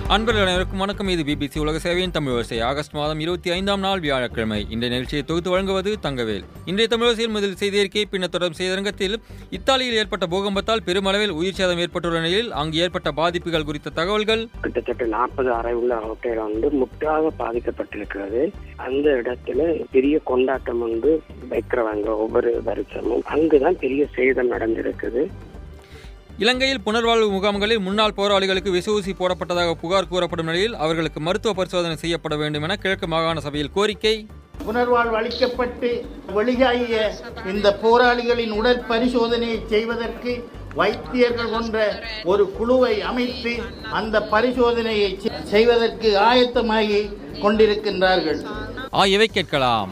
அன்பர்கள் அனைவருக்கும் வணக்கம் இது பிபிசி உலக சேவையின் தமிழ் வரிசை ஆகஸ்ட் மாதம் இருபத்தி ஐந்தாம் நாள் வியாழக்கிழமை இந்த நிகழ்ச்சியை தொகுத்து வழங்குவது தங்கவேல் இன்றைய தமிழ் வரிசையில் முதல் செய்தி அறிக்கை பின்னர் தொடரும் செய்திரங்கத்தில் இத்தாலியில் ஏற்பட்ட பூகம்பத்தால் பெருமளவில் உயிர் சேதம் ஏற்பட்டுள்ள நிலையில் அங்கு ஏற்பட்ட பாதிப்புகள் குறித்த தகவல்கள் கிட்டத்தட்ட நாற்பது அறை உள்ள ஹோட்டல் வந்து முற்றாக பாதிக்கப்பட்டிருக்கிறது அந்த இடத்துல பெரிய கொண்டாட்டம் வந்து வைக்கிறவங்க ஒவ்வொரு வருஷமும் அங்குதான் பெரிய சேதம் நடந்திருக்குது இலங்கையில் புனர்வாழ்வு முகாம்களில் முன்னாள் போராளிகளுக்கு விச ஊசி போடப்பட்டதாக புகார் கூறப்படும் நிலையில் அவர்களுக்கு மருத்துவ பரிசோதனை செய்யப்பட வேண்டும் என கிழக்கு மாகாண சபையில் கோரிக்கை புனர்வாழ்வு அளிக்கப்பட்டு வெளியாகிய இந்த போராளிகளின் உடல் பரிசோதனையை செய்வதற்கு வைத்தியர்கள் கொண்ட ஒரு குழுவை அமைத்து அந்த பரிசோதனையை செ- செய்வதற்கு ஆயத்தமாகி கொண்டிருக்கின்றார்கள் ஆகியவை கேட்கலாம்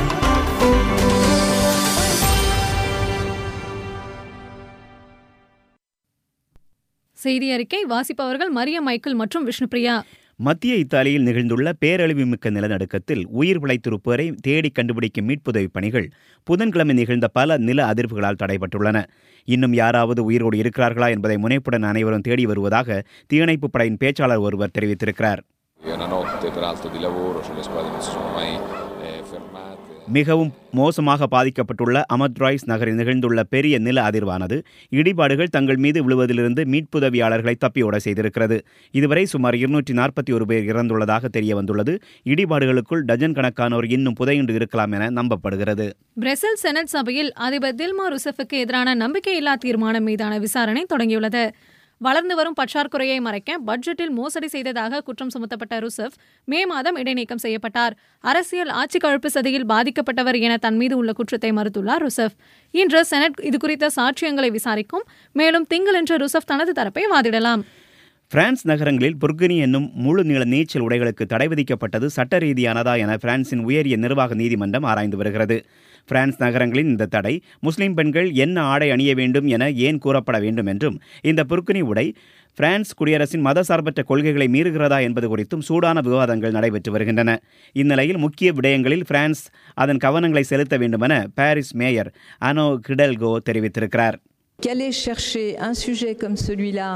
செய்தி அறிக்கை வாசிப்பவர்கள் மரிய மைக்கேல் மற்றும் விஷ்ணுபிரியா மத்திய இத்தாலியில் நிகழ்ந்துள்ள பேரழிவுமிக்க நிலநடுக்கத்தில் உயிர் பிழைத்திருப்போரை தேடி கண்டுபிடிக்கும் மீட்புதவி பணிகள் புதன்கிழமை நிகழ்ந்த பல நில அதிர்வுகளால் தடைபட்டுள்ளன இன்னும் யாராவது உயிரோடு இருக்கிறார்களா என்பதை முனைப்புடன் அனைவரும் தேடி வருவதாக தீயணைப்புப் படையின் பேச்சாளர் ஒருவர் தெரிவித்திருக்கிறார் Una notte peraltro di lavoro, cioè le squadre non si sono mai eh, fermate. மிகவும் மோசமாக பாதிக்கப்பட்டுள்ள அமத்ராய்ஸ் நகரில் நிகழ்ந்துள்ள பெரிய நில அதிர்வானது இடிபாடுகள் தங்கள் மீது விழுவதிலிருந்து மீட்புதவியாளர்களை தப்பியோட செய்திருக்கிறது இதுவரை சுமார் இருநூற்றி நாற்பத்தி ஒரு பேர் இறந்துள்ளதாக தெரிய வந்துள்ளது இடிபாடுகளுக்குள் டஜன் கணக்கானோர் இன்னும் புதையுண்டு இருக்கலாம் என நம்பப்படுகிறது பிரசல் செனட் சபையில் அதிபர் தில்மா ருசஃபுக்கு எதிரான நம்பிக்கையில்லா தீர்மானம் மீதான விசாரணை தொடங்கியுள்ளது வளர்ந்து வரும் பற்றாக்குறையை மறைக்க பட்ஜெட்டில் மோசடி செய்ததாக குற்றம் சுமத்தப்பட்ட ருசஃப் மே மாதம் இடைநீக்கம் செய்யப்பட்டார் அரசியல் ஆட்சி கழப்பு சதியில் பாதிக்கப்பட்டவர் என தன் மீது உள்ள குற்றத்தை மறுத்துள்ளார் ருசஃப் இன்று செனட் இதுகுறித்த சாட்சியங்களை விசாரிக்கும் மேலும் திங்களன்று ருசஃப் தனது தரப்பை வாதிடலாம் பிரான்ஸ் நகரங்களில் புர்கினி என்னும் முழு நீள நீச்சல் உடைகளுக்கு தடை விதிக்கப்பட்டது சட்ட ரீதியானதா என பிரான்சின் உயரிய நிர்வாக நீதிமன்றம் ஆராய்ந்து வருகிறது பிரான்ஸ் நகரங்களின் இந்த தடை முஸ்லிம் பெண்கள் என்ன ஆடை அணிய வேண்டும் என ஏன் கூறப்பட வேண்டும் என்றும் இந்த புர்கினி உடை பிரான்ஸ் குடியரசின் மதசார்பற்ற கொள்கைகளை மீறுகிறதா என்பது குறித்தும் சூடான விவாதங்கள் நடைபெற்று வருகின்றன இந்நிலையில் முக்கிய விடயங்களில் பிரான்ஸ் அதன் கவனங்களை செலுத்த வேண்டுமென பாரிஸ் மேயர் அனோ கிடல்கோ தெரிவித்திருக்கிறார் qu'aller chercher un sujet comme celui-là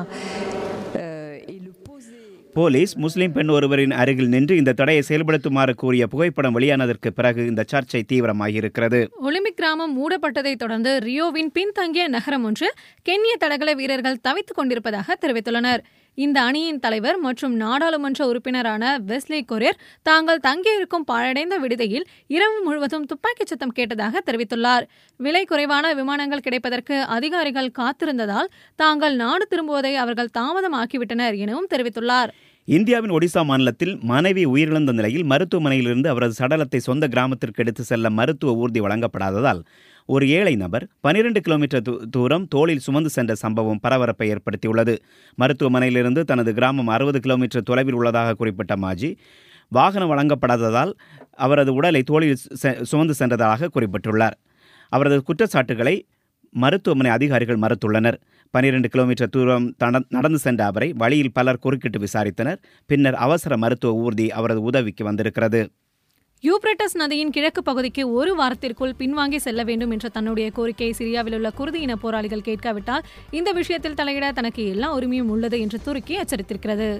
euh, et le poser police முஸ்லிம் பெண் ஒருவரின் அருகில் நின்று இந்த தடையை செயல்படுத்துமாறு கூறிய புகைப்படம் வெளியானதற்கு பிறகு இந்த சர்ச்சை தீவிரமாகியிருக்கிறது ஒலிம்பிக் கிராமம் மூடப்பட்டதை தொடர்ந்து ரியோவின் பின்தங்கிய நகரம் ஒன்று கென்ய தடகள வீரர்கள் தவித்துக் கொண்டிருப்பதாக தெரிவித்துள்ளனர் இந்த அணியின் தலைவர் மற்றும் நாடாளுமன்ற உறுப்பினரான வெஸ்லி கொரியர் தாங்கள் தங்கியிருக்கும் பாழடைந்த விடுதியில் இரவு முழுவதும் துப்பாக்கிச் சத்தம் கேட்டதாக தெரிவித்துள்ளார் விலை குறைவான விமானங்கள் கிடைப்பதற்கு அதிகாரிகள் காத்திருந்ததால் தாங்கள் நாடு திரும்புவதை அவர்கள் தாமதமாக்கிவிட்டனர் எனவும் தெரிவித்துள்ளார் இந்தியாவின் ஒடிசா மாநிலத்தில் மனைவி உயிரிழந்த நிலையில் மருத்துவமனையிலிருந்து அவரது சடலத்தை சொந்த கிராமத்திற்கு எடுத்து செல்ல மருத்துவ ஊர்தி வழங்கப்படாததால் ஒரு ஏழை நபர் 12 கிலோமீட்டர் தூ- தூரம் தோளில் சுமந்து சென்ற சம்பவம் பரபரப்பை ஏற்படுத்தியுள்ளது மருத்துவமனையிலிருந்து தனது கிராமம் அறுபது கிலோமீட்டர் தொலைவில் உள்ளதாக குறிப்பிட்ட மாஜி வாகனம் வழங்கப்படாததால் அவரது உடலை தோளில் செ- சுமந்து சென்றதாக குறிப்பிட்டுள்ளார் அவரது குற்றச்சாட்டுகளை மருத்துவமனை அதிகாரிகள் மறுத்துள்ளனர் 12 கிலோமீட்டர் தூரம் தட- நடந்து சென்ற அவரை வழியில் பலர் குறுக்கிட்டு விசாரித்தனர் பின்னர் அவசர மருத்துவ ஊர்தி அவரது உதவிக்கு வந்திருக்கிறது யூப்ரட்டஸ் நதியின் கிழக்கு பகுதிக்கு ஒரு வாரத்திற்குள் பின்வாங்கி செல்ல வேண்டும் என்ற தன்னுடைய கோரிக்கையை சிரியாவில் உள்ள குருதி இன போராளிகள் கேட்காவிட்டால் இந்த விஷயத்தில் தலையிட தனக்கு எல்லா உரிமையும் உள்ளது என்று துருக்கி எச்சரித்திருக்கிறது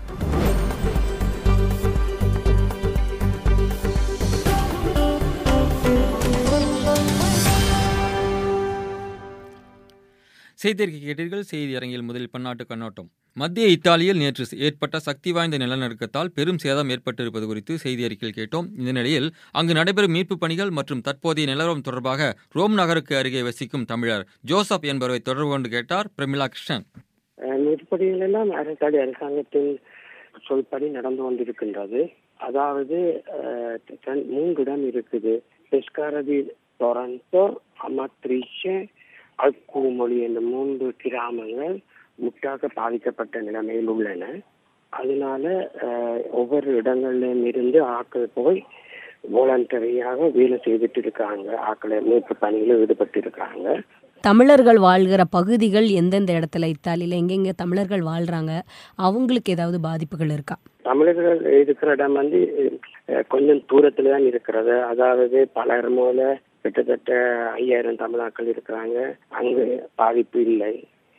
செய்தியறிக்கை கேட்டீர்கள் செய்தி அரங்கில் முதலில் பன்னாட்டு கண்ணோட்டம் மத்திய இத்தாலியில் நேற்று ஏற்பட்ட சக்தி வாய்ந்த நிலநடுக்கத்தால் பெரும் சேதம் ஏற்பட்டிருப்பது குறித்து செய்தி அறிக்கையில் கேட்டோம் இந்த நிலையில் அங்கு நடைபெறும் மீட்புப் பணிகள் மற்றும் தற்போதைய நிலவரம் தொடர்பாக ரோம் நகருக்கு அருகே வசிக்கும் தமிழர் ஜோசப் என்பவரை தொடர்பு கொண்டு கேட்டார் பிரமிளா கிருஷ்ணன் அஹ் மீட்புப்பணிகள் எல்லாம் அரசாடி அரசாங்கத்தின் சொல்படி நடந்து கொண்டிருக்கின்றது அதாவது அஹ், ரெண்டு- மூன்று இடம் இருக்குது பெஸ்காரதி டொரண்டோ அமத்ரிஷே அல்கூமொழி என்ற மூன்று கிராமங்கள் முற்றாக பாதிக்கப்பட்ட நிலைமையில் உள்ளன அதனால அஹ், ஒவ்வொரு இடங்களிலும் இருந்து ஆட்கள் போய் வாலண்டரியாக வேலை செய்துட்டு இருக்காங்க ஆக்களை மீட்பு பணியில் ஈடுபட்டு இருக்காங்க தமிழர்கள் வாழ்கிற பகுதிகள் எந்தெந்த இடத்துல இத்தாலியில் எங்கெங்க தமிழர்கள் வாழ்றாங்க அவங்களுக்கு ஏதாவது பாதிப்புகள் இருக்கா தமிழர்கள் இருக்கிற இடம் வந்து அஹ், கொஞ்சம் தூரத்துல தான் இருக்கிறது அதாவது பலர்மோல கிட்டத்தட்ட ஐயாயிரம் தமிழாக்கள் இருக்கிறாங்க அங்கு பாதிப்பு இல்லை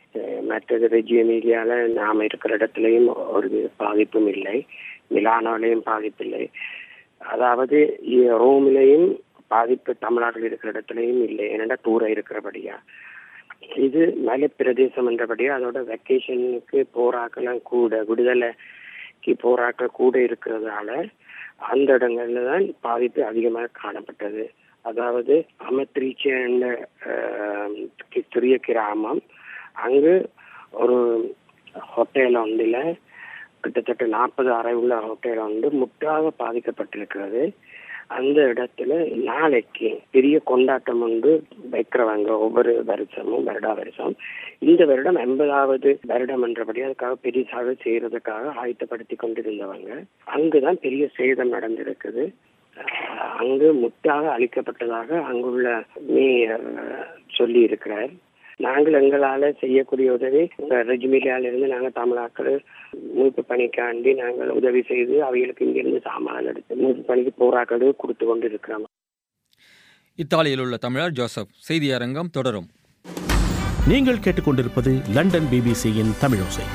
அஹ் மற்றது ரெஜியமீலியால நாம இருக்கிற இடத்துலயும் ஒரு பாதிப்பும் இல்லை மிலானோலையும் பாதிப்பில்லை அதாவது இ- ரோமிலையும் பாதிப்பு தமிழ்நாட்டில் இருக்கிற இடத்துலயும் இல்லை ஏன்னா தூர இருக்கிறபடியா இது மலை பிரதேசம் என்றபடியா அதோட வெக்கேஷனுக்கு போராக்கெல்லாம் கூட விடுதலைக்கு போராக்கள் கூட இருக்கிறதால அந்த இடங்கள்ல தான் பாதிப்பு அதிகமாக காணப்பட்டது அதாவது அமத்ரீச்ச என்ற அஹ், கி- சிறிய கிராமம் அங்கு ஒரு ஹோட்டல் ஒன்றில் கிட்டத்தட்ட நாற்பது அறை உள்ள ஹோட்டல் ஒன்று முற்றாக பாதிக்கப்பட்டிருக்கிறது அந்த இடத்துல நாளைக்கு பெரிய கொண்டாட்டம் ஒன்று வைக்கிறவங்க ஒவ்வொரு வருஷமும் வருடா வருஷம் இந்த வருடம் எண்பதாவது வருடம் என்றபடி அதுக்காக பெரிசாக செய்யறதுக்காக ஆயத்தப்படுத்தி கொண்டிருந்தவங்க அங்குதான் பெரிய சேதம் நடந்திருக்குது அஹ் அங்கு முற்றாக அளிக்கப்பட்டதாக அங்குள்ள மேயர் சொல்லி இருக்கிறார் நாங்கள் எங்களால செய்யக்கூடிய உதவி ரெஜிமிலியால இருந்து நாங்கள் தமிழாக்கள் மீட்பு பணிக்காண்டி நாங்கள் உதவி செய்து அவைகளுக்கு இங்கிருந்து சாமான் எடுத்து மீட்பு பணிக்கு போராக்கள் கொடுத்து கொண்டு இருக்கிறோம் இத்தாலியில் உள்ள தமிழர் ஜோசப் செய்தி அரங்கம் தொடரும் நீங்கள் கேட்டுக்கொண்டிருப்பது லண்டன் பிபிசியின் தமிழோசை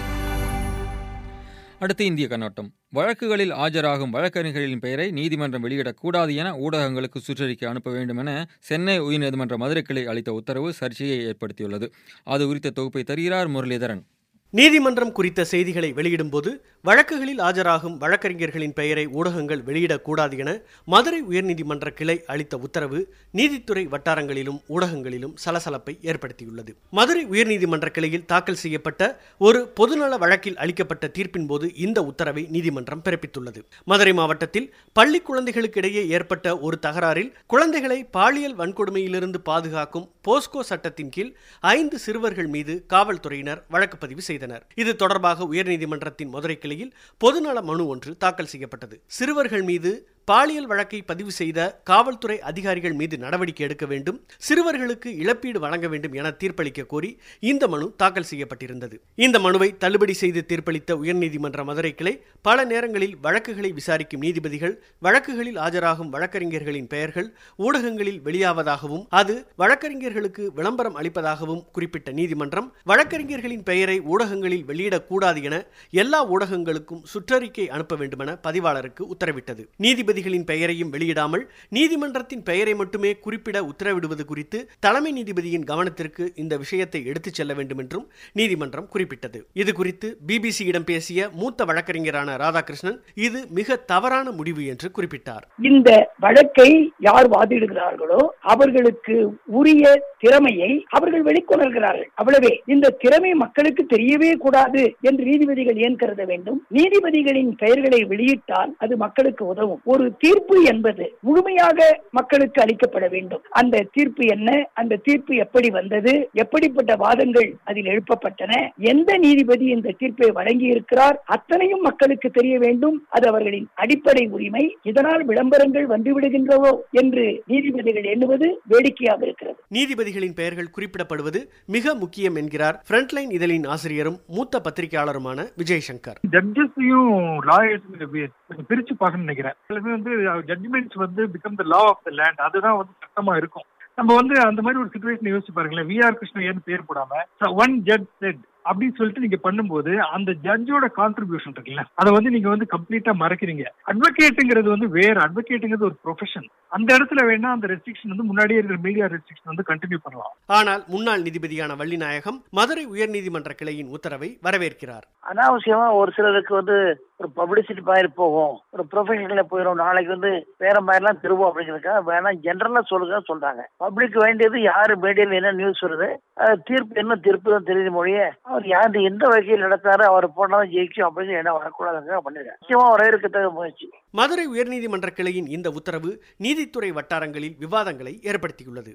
அடுத்து இந்திய கண்ணோட்டம் வழக்குகளில் ஆஜராகும் வழக்கறிஞர்களின் பெயரை நீதிமன்றம் வெளியிடக்கூடாது என ஊடகங்களுக்கு சுற்றறிக்கை அனுப்ப வேண்டும் என சென்னை உயர்நீதிமன்ற மதுரை கிளை அளித்த உத்தரவு சர்ச்சையை ஏற்படுத்தியுள்ளது அது குறித்த தொகுப்பை தருகிறார் முரளிதரன் நீதிமன்றம் குறித்த செய்திகளை வெளியிடும்போது வழக்குகளில் ஆஜராகும் வழக்கறிஞர்களின் பெயரை ஊடகங்கள் வெளியிடக்கூடாது என மதுரை உயர்நீதிமன்ற கிளை அளித்த உத்தரவு நீதித்துறை வட்டாரங்களிலும் ஊடகங்களிலும் சலசலப்பை ஏற்படுத்தியுள்ளது மதுரை உயர்நீதிமன்ற கிளையில் தாக்கல் செய்யப்பட்ட ஒரு பொதுநல வழக்கில் அளிக்கப்பட்ட தீர்ப்பின் போது இந்த உத்தரவை நீதிமன்றம் பிறப்பித்துள்ளது மதுரை மாவட்டத்தில் பள்ளி குழந்தைகளுக்கிடையே ஏற்பட்ட ஒரு தகராறில் குழந்தைகளை பாலியல் வன்கொடுமையிலிருந்து பாதுகாக்கும் போஸ்கோ சட்டத்தின் கீழ் ஐந்து சிறுவர்கள் மீது காவல்துறையினர் வழக்கு பதிவு செய்தனர் இது தொடர்பாக உயர்நீதிமன்றத்தின் மதுரை கிளையில் பொதுநல மனு ஒன்று தாக்கல் செய்யப்பட்டது சிறுவர்கள் மீது பாலியல் வழக்கை பதிவு செய்த காவல்துறை அதிகாரிகள் மீது நடவடிக்கை எடுக்க வேண்டும் சிறுவர்களுக்கு இழப்பீடு வழங்க வேண்டும் என தீர்ப்பளிக்க கோரி இந்த மனு தாக்கல் செய்யப்பட்டிருந்தது இந்த மனுவை தள்ளுபடி செய்து தீர்ப்பளித்த உயர்நீதிமன்ற மதுரை கிளை பல நேரங்களில் வழக்குகளை விசாரிக்கும் நீதிபதிகள் வழக்குகளில் ஆஜராகும் வழக்கறிஞர்களின் பெயர்கள் ஊடகங்களில் வெளியாவதாகவும் அது வழக்கறிஞர்களுக்கு விளம்பரம் அளிப்பதாகவும் குறிப்பிட்ட நீதிமன்றம் வழக்கறிஞர்களின் பெயரை ஊடகங்களில் வெளியிடக்கூடாது என எல்லா ஊடகங்களுக்கும் சுற்றறிக்கை அனுப்ப வேண்டுமென பதிவாளருக்கு உத்தரவிட்டது நீதிபதிகளின் பெயரையும் வெளியிடாமல் நீதிமன்றத்தின் பெயரை மட்டுமே குறிப்பிட உத்தரவிடுவது குறித்து தலைமை நீதிபதியின் கவனத்திற்கு இந்த விஷயத்தை எடுத்துச் செல்ல வேண்டும் என்றும் நீதிமன்றம் குறிப்பிட்டது இது குறித்து பிபிசியிடம் பேசிய மூத்த வழக்கறிஞரான ராதாகிருஷ்ணன் இது மிக தவறான முடிவு என்று குறிப்பிட்டார் இந்த வழக்கை யார் வாதிடுகிறார்களோ அவர்களுக்கு உரிய திறமையை அவர்கள் வெளிக்கொணர்கிறார்கள் அவ்வளவே இந்த திறமை மக்களுக்கு தெரியவே கூடாது என்று நீதிபதிகள் ஏன் கருத வேண்டும் நீதிபதிகளின் பெயர்களை வெளியிட்டால் அது மக்களுக்கு உதவும் ஒரு தீர்ப்பு என்பது முழுமையாக மக்களுக்கு அளிக்கப்பட வேண்டும் அந்த தீர்ப்பு என்ன அந்த தீர்ப்பு எப்படி வந்தது எப்படிப்பட்ட வாதங்கள் அதில் எழுப்பப்பட்டன எந்த நீதிபதி இந்த தீர்ப்பை வழங்கி இருக்கிறார் அத்தனையும் மக்களுக்கு தெரிய வேண்டும் அது அவர்களின் அடிப்படை உரிமை இதனால் விளம்பரங்கள் வந்துவிடுகின்றவோ என்று நீதிபதிகள் எண்ணுவது வேடிக்கையாக இருக்கிறது நீதிபதிகளின் பெயர்கள் குறிப்பிடப்படுவது மிக முக்கியம் என்கிறார் ஃப்ரண்ட்லைன் இதழின் ஆசிரியரும் மூத்த பத்திரிகையாளருமான விஜய் சங்கர் ஜட்ஜஸையும் லாயர்ஸ் கொஞ்சம் பிரிச்சு பார்க்கணும்னு நினைக்கிறேன் சிலமே வந்து ஜட்ஜ்மெண்ட்ஸ் வந்து become the law of the land அதுதான் வந்து சட்டமா இருக்கும் நம்ம வந்து அந்த மாதிரி ஒரு சுச்சுவேஷன் யோசிச்சு பாருங்களேன் வி ஆர் கிருஷ்ணன் பேர் போடாம ஒன் ஜட்ஜ் செட் அப்படின்னு சொல்லிட்டு நீங்க பண்ணும்போது அந்த ஜட்ஜோட கான்ட்ரிபியூஷன் இருக்குல்ல அதை வந்து நீங்க வந்து கம்ப்ளீட்டா மறைக்கிறீங்க அட்வொகேட்டுங்கிறது வந்து வேற அட்வொகேட்டுங்கிறது ஒரு ப்ரொஃபஷன் அந்த இடத்துல வேணா அந்த ரெஸ்ட்ரிக்ஷன் வந்து முன்னாடியே இருக்கிற மீடியா ரெஸ்ட்ரிக்ஷன் வந்து கண்டினியூ பண்ணலாம் ஆனால் முன்னாள் நீதிபதியான வள்ளிநாயகம் மதுரை உயர்நீதிமன்ற கிளையின் உத்தரவை வரவேற்கிறார் அனாவசியமா ஒரு சிலருக்கு வந்து ஒரு பப்ளிசிட்டி மாதிரி போகும் ஒரு ப்ரொஃபஷனல்ல போயிடும் நாளைக்கு வந்து வேற மாதிரிலாம் திருவோம் அப்படிங்கிறதுக்காக வேணா ஜென்ரலா சொல்லுங்க சொல்றாங்க பப்ளிக் வேண்டியது யாரு மீடியால என்ன நியூஸ் வருது அது தீர்ப்பு என்ன தீர்ப்பு தான் தெரியுது மொழியே அவர் யார் எந்த வகையில் நடத்தாரு அவர் போனாலும் ஜெயிக்கும் அப்படின்னு என்ன வரக்கூடாதுங்க பண்ணிருக்காங்க முக்கியமா வரவேற்கத்தக்க முயற்சி மதுரை உயர்நீதிமன்ற கிளையின் இந்த உத்தரவு நீதித்துறை வட்டாரங்களில் விவாதங்களை ஏற்படுத்தியுள்ளது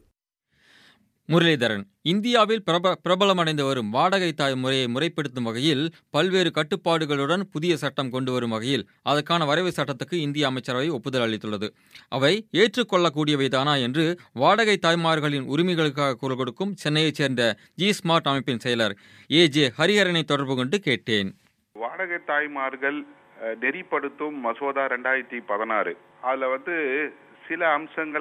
முரளிதரன் இந்தியாவில் பிரப பிரபலமடைந்து வரும் வாடகை தாய் முறையை முறைப்படுத்தும் வகையில் பல்வேறு கட்டுப்பாடுகளுடன் புதிய சட்டம் கொண்டு வரும் வகையில் அதற்கான வரைவு சட்டத்துக்கு இந்திய அமைச்சரவை ஒப்புதல் அளித்துள்ளது அவை ஏற்றுக்கொள்ளக்கூடியவைதானா என்று வாடகை தாய்மார்களின் உரிமைகளுக்காக குரல் கொடுக்கும் சென்னையைச் சேர்ந்த ஜி ஸ்மார்ட் அமைப்பின் செயலர் ஏ ஜே ஹரிஹரனை தொடர்பு கொண்டு கேட்டேன் வாடகை தாய்மார்கள் அஹ், நெறிப்படுத்தும் மசோதா ரெண்டாயிரத்தி பதினாறு அதுல வந்து சில அம்சங்கள்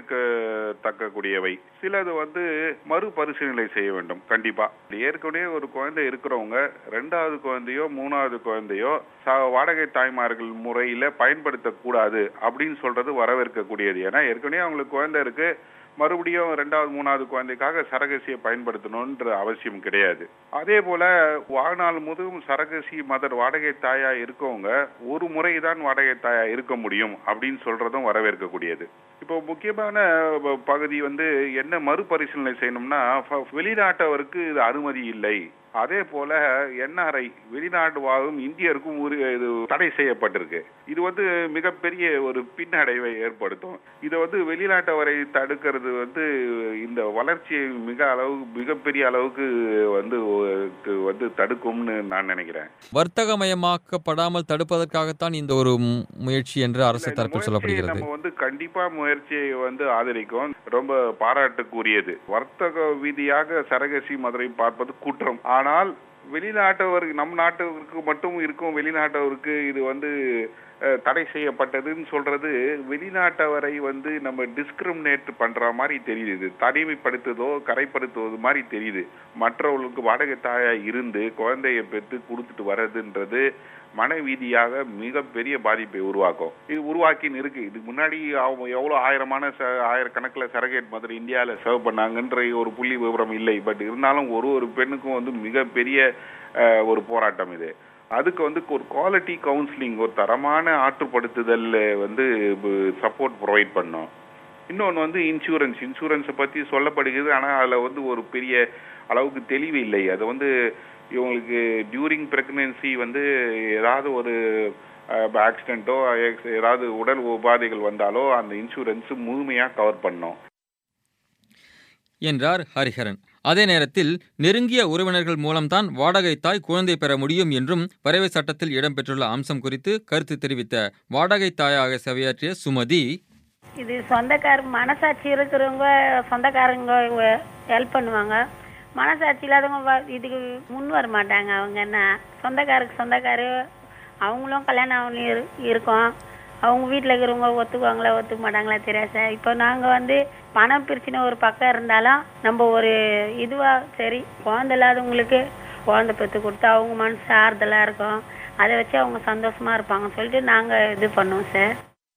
வரவேற்கத்தக்கக்கூடியவை சிலது வந்து மறுபரிசீலனை செய்ய வேண்டும் கண்டிப்பா ஏற்கனவே ஒரு குழந்தை இருக்கிறவங்க ரெண்டாவது குழந்தையோ மூணாவது குழந்தையோ ச- வாடகை தாய்மார்கள் முறையில பயன்படுத்தக்கூடாது அப்படின்னு சொல்றது வரவேற்கக்கூடியது ஏன்னா ஏற்கனவே அவங்களுக்கு குழந்தை இருக்கு மறுபடியும் ரெண்டாவது மூணாவது குழந்தைக்காக சரகசியை பயன்படுத்தணும்ன்ற அவசியம் கிடையாது அதே போல வாழ்நாள் முழுவதும் சரகசி மதர் வாடகை தாயா இருக்கவங்க ஒரு முறை தான் வாடகை தாயா இருக்க முடியும் அப்படின்னு சொல்றதும் வரவேற்கக்கூடியது இப்போ முக்கியமான ப- பகுதி வந்து என்ன மறுபரிசீலனை செய்யணும்னா ஃப- வெளிநாட்டவருக்கு இது அனுமதி இல்லை அதே போல என்ஆர்ஐ வெளிநாட்டு வாழும் இந்தியருக்கும் ஒரு இது தடை செய்யப்பட்டிருக்கு இது வந்து மிகப்பெரிய ஒரு பின்னடைவை ஏற்படுத்தும் இதை வந்து வெளிநாட்டவரை தடுக்கிறது வந்து இந்த வளர்ச்சியை மிக அளவு மிகப்பெரிய அளவுக்கு வந்து க்கு வந்து தடுக்கும்னு நான் நினைக்கிறேன் வர்த்தகமயமாக்கப்படாமல் தடுப்பதற்காகத்தான் இந்த ஒரு மு- முயற்சி என்று அரசு தரப்பில் முயற்சியை சொல்லப்படுகிறது நம்ம வந்து கண்டிப்பா முயற்சியை வந்து ஆதரிக்கும் ரொம்ப பாராட்டுக்குரியது வர்த்தக ரீதியாக சரகசி மதுரை பார்ப்பது குற்றம் ஆனால் வெளிநாட்டவருக்கு நம் நாட்டவருக்கு மட்டும் இருக்கும் வெளிநாட்டவருக்கு இது வந்து அஹ், தடை செய்யப்பட்டதுன்னு சொல்றது வெளிநாட்டவரை வந்து நம்ம டிஸ்கிரிமினேட் பண்ற மாதிரி தெரியுது இது தனிமைப்படுத்துதோ கரைப்படுத்துவது மாதிரி தெரியுது மற்றவர்களுக்கு வாடகை தாயா இருந்து குழந்தையை பெற்று கொடுத்துட்டு வர்றதுன்றது மனவீதியாக மிகப்பெரிய பாதிப்பை உருவாக்கும் இது உருவாக்கின்னு இருக்கு இதுக்கு முன்னாடி அவங்க எவ்வளவு ஆயிரமான ச- ஆயிரக்கணக்கில் சரகேட் மதுரை இந்தியாவில் சர்வ் பண்ணாங்கன்ற ஒரு புள்ளி விவரம் இல்லை பட் இருந்தாலும் ஒரு ஒரு பெண்ணுக்கும் வந்து மிகப்பெரிய அஹ், ஒரு போராட்டம் இது அதுக்கு வந்து ஒரு குவாலிட்டி கவுன்சிலிங் ஒரு தரமான ஆற்றுப்படுத்துதல் வந்து சப்போர்ட் ப்ரொவைட் பண்ணோம் இன்னொன்று வந்து இன்சூரன்ஸ் இன்சூரன்ஸை பற்றி சொல்லப்படுகிறது ஆனால் அதில் வந்து ஒரு பெரிய அளவுக்கு தெளிவு இல்லை அது வந்து இவங்களுக்கு டியூரிங் பிரெக்னன்சி வந்து ஏதாவது ஒரு ஆக்சிடென்ட்டோ ஏதாவது உடல் உபாதைகள் வந்தாலோ அந்த இன்சூரன்ஸ் முழுமையாக கவர் பண்ணோம் என்றார் ஹரிஹரன் அதே நேரத்தில் நெருங்கிய உறவினர்கள் மூலம்தான் வாடகை தாய் குழந்தை பெற முடியும் என்றும் வரைவு சட்டத்தில் இடம்பெற்றுள்ள அம்சம் குறித்து கருத்து தெரிவித்த வாடகை தாயாக சேவையாற்றிய சுமதி இது சொந்தக்கார மனசாட்சி இருக்கிறவங்க சொந்தக்காரங்க ஹெல்ப் பண்ணுவாங்க மனசாட்சி இல்லாதவங்க வ- இதுக்கு முன் வர மாட்டாங்க அவங்க என்ன சொந்தக்காருக்கு சொந்தக்காரு அவங்களும் கல்யாணம் ஆகணும் இரு இருக்கோம் அவங்க வீட்டில் இருக்கிறவங்க ஒத்துக்குவாங்களா ஒத்துக்க மாட்டாங்களா தெரியாது சார் இப்போ நாங்கள் வந்து பணம் பிரச்சனை ஒரு பக்கம் இருந்தாலும் நம்ம ஒரு இதுவாக சரி குழந்தை இல்லாதவங்களுக்கு குழந்தை பெற்று கொடுத்தா அவங்க மனசு ஆறுதலாக இருக்கும் அதை வச்சு அவங்க சந்தோஷமா இருப்பாங்கன்னு சொல்லிட்டு நாங்கள் இது பண்ணுவோம் சார்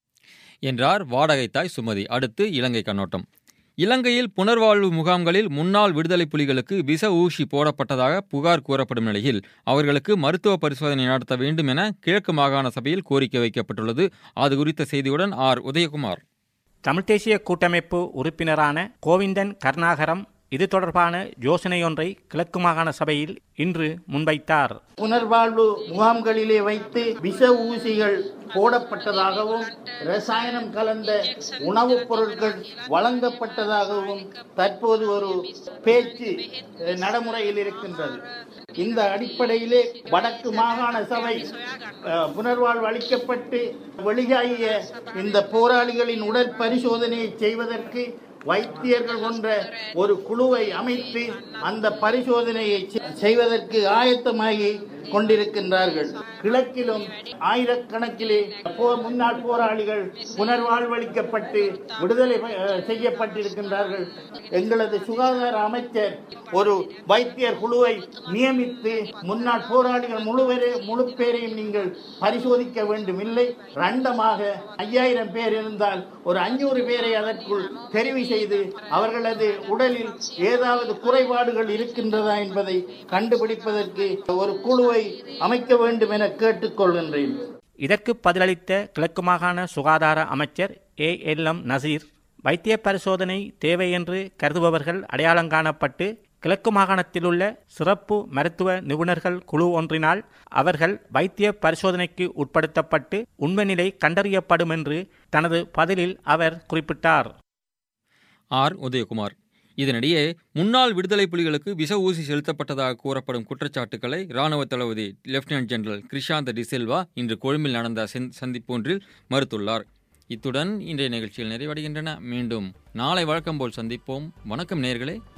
என்றார் வாடகை தாய் சுமதி அடுத்து இலங்கை கண்ணோட்டம் இலங்கையில் புனர்வாழ்வு முகாம்களில் முன்னாள் விடுதலை புலிகளுக்கு விச ஊசி போடப்பட்டதாக புகார் கூறப்படும் நிலையில் அவர்களுக்கு மருத்துவ பரிசோதனை நடத்த வேண்டும் என கிழக்கு மாகாண சபையில் கோரிக்கை வைக்கப்பட்டுள்ளது அது குறித்த செய்தியுடன் ஆர் உதயகுமார் தமிழ்த் தேசிய கூட்டமைப்பு உறுப்பினரான கோவிந்தன் கருணாகரம் இது தொடர்பான யோசனையொன்றை கிழக்கு மாகாண சபையில் இன்று முன்வைத்தார் புனர்வாழ்வு முகாம்களிலே வைத்து விஷ ஊசிகள் போடப்பட்டதாகவும் ரசாயனம் கலந்த உணவுப் பொருட்கள் வழங்கப்பட்டதாகவும் தற்போது ஒரு பேச்சு அஹ், நடைமுறையில் இருக்கின்றது இந்த அடிப்படையிலே வடக்கு மாகாண சபை அஹ், புனர்வாழ்வு அளிக்கப்பட்டு வெளியாகிய இந்த போராளிகளின் உடற்பரிசோதனையை செய்வதற்கு வைத்தியர்கள் கொண்ட ஒரு குழுவை அமைத்து அந்த பரிசோதனையை செ- செய்வதற்கு ஆயத்தமாகி கொண்டிருக்கின்றார்கள் கிழக்கிலும் ஆயிரக்கணக்கிலே போ- முன்னாள் போராளிகள் புனர்வாழ்வளிக்கப்பட்டு விடுதலை ப- அஹ் செய்யப்பட்டிருக்கின்றார்கள் எங்களது சுகாதார அமைச்சர் ஒரு வைத்தியர் குழுவை நியமித்து முன்னாள் போராளிகள் முழுவரே முழு பேரையும் நீங்கள் பரிசோதிக்க வேண்டும் இல்லை ரண்டமாக ஐயாயிரம் பேர் இருந்தால் ஒரு அஞ்சூறு பேரை அதற்குள் தெரிவு செய்து அவர்களது உடலில் ஏதாவது குறைபாடுகள் இருக்கின்றதா என்பதை கண்டுபிடிப்பதற்கு ஒரு குழுவை அமைக்க வேண்டும் என கேட்டுக்கொள்கின்றேன் இதற்கு பதிலளித்த கிழக்கு மாகாண சுகாதார அமைச்சர் ஏ எல் எம் நசீர் வைத்திய பரிசோதனை தேவை என்று கருதுபவர்கள் அடையாளம் காணப்பட்டு கிழக்கு மாகாணத்திலுள்ள சிறப்பு மருத்துவ நிபுணர்கள் குழு ஒன்றினால் அவர்கள் வைத்திய பரிசோதனைக்கு உட்படுத்தப்பட்டு உண்மை நிலை கண்டறியப்படும் என்று தனது பதிலில் அவர் குறிப்பிட்டார் ஆர் உதயகுமார் இதனிடையே முன்னாள் விடுதலை புலிகளுக்கு விச ஊசி செலுத்தப்பட்டதாக கூறப்படும் குற்றச்சாட்டுக்களை ராணுவ தளபதி லெப்டினன்ட் ஜெனரல் கிருஷாந்த டிசில்வா இன்று கொழும்பில் நடந்த செந்- சந்திப்பொன்றில் மறுத்துள்ளார் இத்துடன் இன்றைய நிகழ்ச்சியில் நிறைவடைகின்றன மீண்டும் நாளை வழக்கம் போல் சந்திப்போம் வணக்கம் நேயர்களே